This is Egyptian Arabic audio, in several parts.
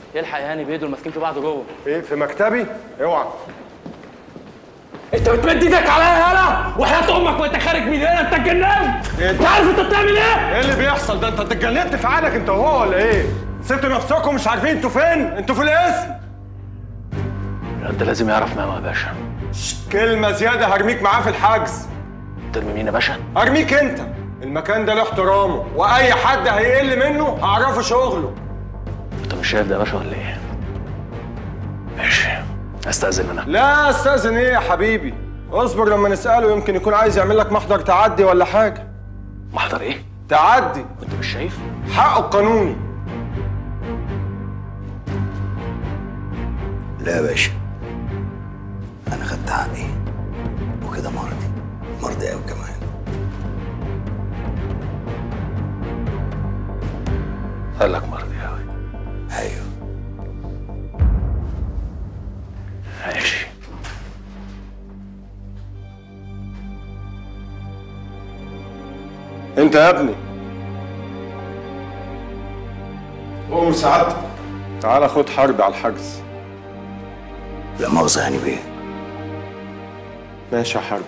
يلحق يا هاني بيه دول ماسكين في بعض جوه ايه في مكتبي اوعى انت بتمد ايدك عليا يالا وحياة امك وانت خارج من هنا انت اتجننت إيه انت عارف انت بتعمل ايه؟ ايه اللي بيحصل ده انت اتجننت في عقلك انت وهو ولا ايه سبتوا نفسكم مش عارفين انتوا فين انتوا في الاسم ده لازم يعرف ماما يا باشا كلمه زياده هرميك معاه في الحجز ترمي مين يا باشا هرميك انت المكان ده له احترامه واي حد هيقل منه هعرفه شغله انت مش شايف ده يا باشا ولا ايه ماشي استاذن انا لا استاذن ايه يا حبيبي اصبر لما نساله يمكن يكون عايز يعمل لك محضر تعدي ولا حاجه محضر ايه تعدي وانت مش شايف حقه القانوني لا يا باشا انا خدت حقي وكده مرضي مرضي قوي كمان قال لك مرضي قوي ايوه ماشي انت يا ابني قوم سعادتك تعالى خد حرب على الحجز لا مؤاخذة هاني بيه ماشي يا حربي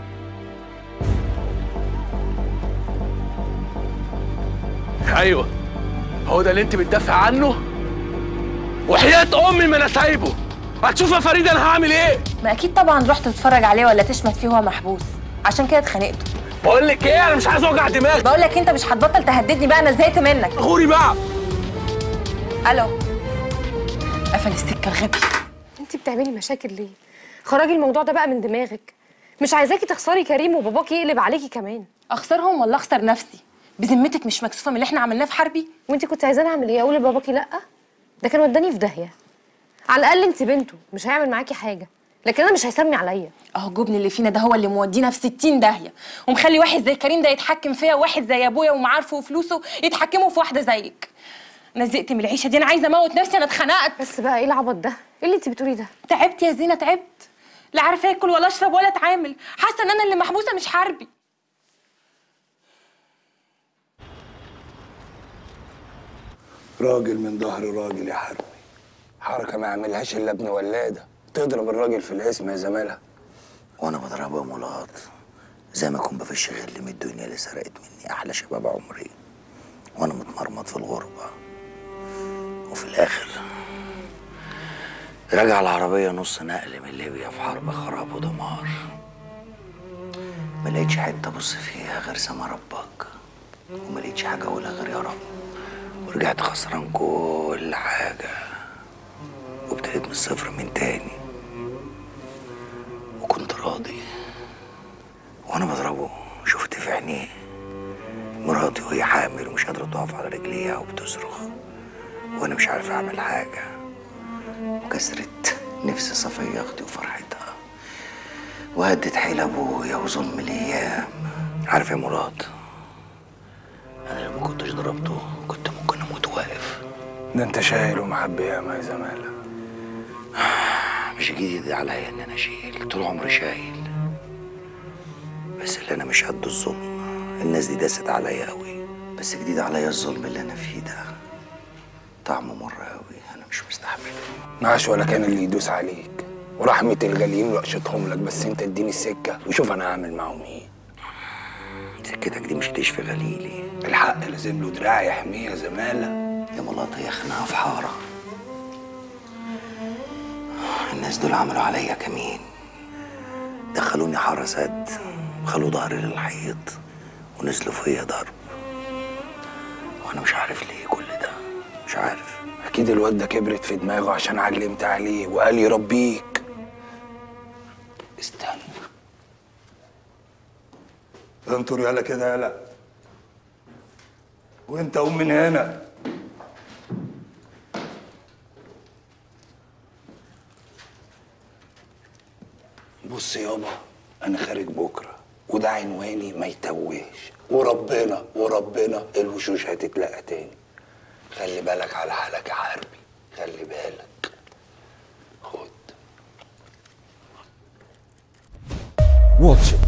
ايوه هو ده اللي انت بتدافع عنه؟ وحياة امي ما انا سايبه هتشوف يا فريد انا هعمل ايه؟ ما اكيد طبعا رحت تتفرج عليه ولا تشمت فيه وهو محبوس عشان كده اتخانقتوا بقول لك ايه انا مش عايز اوجع دماغي بقول لك انت مش هتبطل تهددني بقى انا زهقت منك غوري بقى الو قفل السكه الغبي انت بتعملي مشاكل ليه خرجي الموضوع ده بقى من دماغك مش عايزاكي تخسري كريم وباباكي يقلب عليكي كمان اخسرهم ولا اخسر نفسي بذمتك مش مكسوفه من اللي احنا عملناه في حربي وانت كنت عايزاني اعمل ايه اقول لباباكي لا ده كان وداني في داهيه على الاقل انت بنته مش هيعمل معاكي حاجه لكن انا مش هيسمي عليا اهو الجبن اللي فينا ده هو اللي مودينا في 60 داهيه ومخلي واحد زي كريم ده يتحكم فيا وواحد زي ابويا ومعارفه وفلوسه يتحكموا في واحده زيك انا زهقت من العيشه دي انا عايزه اموت نفسي انا اتخنقت بس بقى ايه العبط ده ايه اللي انت بتقوليه ده تعبت يا زينه تعبت لا عارفه اكل ولا اشرب ولا اتعامل حاسه ان انا اللي محبوسه مش حربي راجل من ظهر راجل يا حربي حركة ما يعملهاش إلا ابن ولادة تضرب الراجل في الاسم يا زميلها وانا بضربها ملاط زي ما اكون بفش غل من الدنيا اللي سرقت مني احلى شباب عمري وانا متمرمط في الغربه وفي الاخر راجع العربيه نص نقل من ليبيا في حرب خراب ودمار ما لقيتش حته ابص فيها غير سما ربك وما لقيتش حاجه اقولها غير يا رب ورجعت خسران كل حاجه وابتديت من الصفر من تاني وكنت راضي وانا بضربه شفت في عينيه مراتي وهي حامل ومش قادره تقف على رجليها وبتصرخ وانا مش عارف اعمل حاجه وكسرت نفس صفية اختي وفرحتها وهدت حيل ابويا وظلم الايام عارف يا مراد انا لو ما كنتش ضربته كنت ممكن اموت واقف ده انت شايل ومحبي يا ما زمالة مش جديد عليا ان انا اشيل طول عمري شايل بس اللي انا مش قد الظلم الناس دي داست عليا قوي بس جديد عليا الظلم اللي انا فيه ده طعمه مر قوي انا مش مستحمله معاش ولا كان اللي يدوس عليك ورحمة الغاليين وقشتهم لك بس انت اديني السكة وشوف انا هعمل معاهم ايه سكتك دي مش هتشفي غليلي الحق لازم له دراع يحميه يا زمالة يا ملاطة يا خناقة في حارة الناس دول عملوا عليا كمين دخلوني حارة سد وخلوا ظهري للحيط ونزلوا فيا ضرب وانا مش عارف ليه كل ده مش عارف اكيد الواد ده كبرت في دماغه عشان علمت عليه وقال يربيك استنى انطر يالا كده يالا وانت قوم من هنا بص يابا انا خارج بكره وده عنواني ما يتوهش وربنا وربنا الوشوش هتتلاقى تاني خلي بالك على حالك يا حربي خلي بالك خد Watch it.